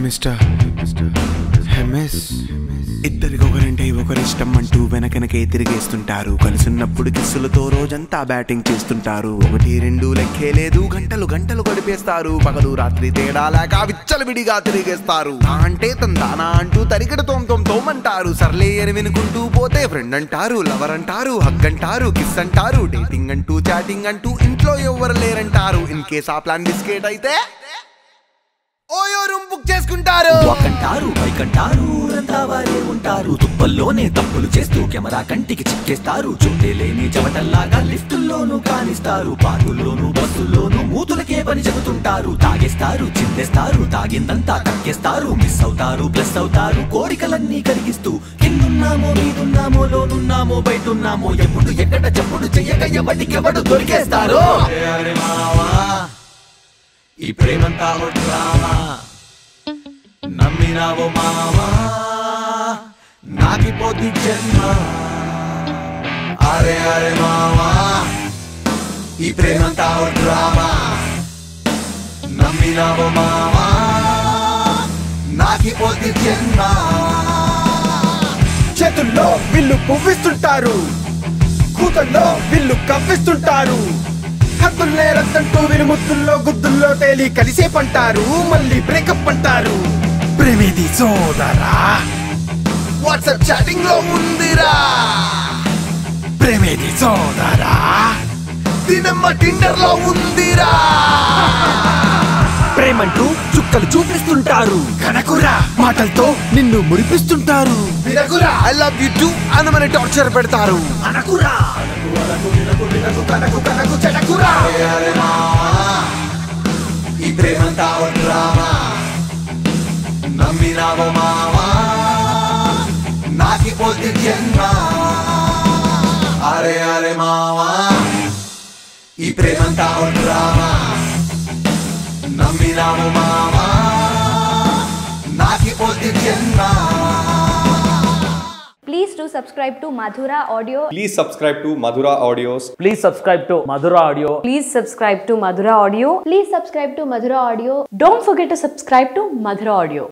Mister MS ఇద్దరికి ఒకరంటే ఒకరిష్టం అంటూ వెనకనకే తిరిగేస్తుంటారు కలిసిన్నప్పుడు కిస్సులతో రోజంతా బ్యాటింగ్ చేస్తుంటారు ఒకటి రెండు లెక్కే లేదు గంటలు గంటలు గడిపేస్తారు పగలు రాత్రి తేడా లేక విచ్చలవిడిగా తిరిగేస్తారు ఆ అంటే తందానా అంటూ తరిగడ తోం తోం తోమంటారు సర్లే అని వినుకుంటూ పోతే ఫ్రెండ్ అంటారు లవర్ అంటారు హగ్ అంటారు కిస్ అంటారు డేటింగ్ అంటూ చాటింగ్ అంటూ ఇంట్లో ఎవరు లేరంటారు ఇన్ కేస్ ఆ ప్లాన్ బిస్కెట్ అయితే ఓయో రూమ్ బుక్ చేసుకుంటారు ఒకంటారు బైకంటారు ఊరంతా వారే ఉంటారు తుప్పల్లోనే తప్పులు చేస్తూ కెమెరా కంటికి చిక్కేస్తారు చోటే లేని చెమటల్లాగా లిఫ్టుల్లోనూ కానిస్తారు పార్కుల్లోనూ బస్సుల్లోనూ మూతులకే పని చెబుతుంటారు తాగేస్తారు చిందేస్తారు తాగిందంతా కక్కేస్తారు మిస్ అవుతారు ప్లస్ అవుతారు కోరికలన్నీ కరిగిస్తూ కిందున్నామో మీదున్నామో లోనున్నామో బయటున్నామో ఎప్పుడు ఎక్కడ చెప్పుడు చెయ్యక ఎవడికెవడు దొరికేస్తారు అరే మావా ఈ ప్రేమంతా ఓ డ్రామా నమ్మినావో మావా నాకిపోతి జన్మ అరే అరే మావా ఈ ప్రేమంతా ఓ డ్రామా నమ్మినావో మావా నాకిపోతి జన్మ చేతుల్లో విల్లు పువ్విస్తుంటారు కూతల్లో విల్లు కవ్విస్తుంటారు హద్దులు లేరద్దంటూ వినుముద్దుల్లో గుద్దుల్లో తేలి కలిసే పంటారు మళ్ళీ బ్రేకప్ అంటారు ప్రేమిది సోదరా వాట్సాప్ చాటింగ్ లో ఉందిరా ప్రేమిది సోదరా దినమ్మ టిండర్ లో ఉందిరా ప్రేమంటూ చుక్కలు చూపిస్తుంటారు కనకురా మాటలతో నిన్ను మురిపిస్తుంటారు వినకురా ఐ లవ్ యు టూ అని మన టార్చర్ పెడతారు అనకురా కనకు కనకు చెడకురా అరే మావా ఈ ప్రేమంతా ఓ డ్రామా నమ్మినావో మావా నాకిపోతే జన్మ అరే అరే మావా ఈ ప్రేమంతా ఓ డ్రామా నమ్మినావో మావా నాకిపోతే జన్మ Please do subscribe to Madhura Audio. Please subscribe to Madhura Audios. Please subscribe to Madhura Audio. Please subscribe to Madhura Audio. Please subscribe to Madhura Audio. Don't forget to subscribe to Madhura Audio.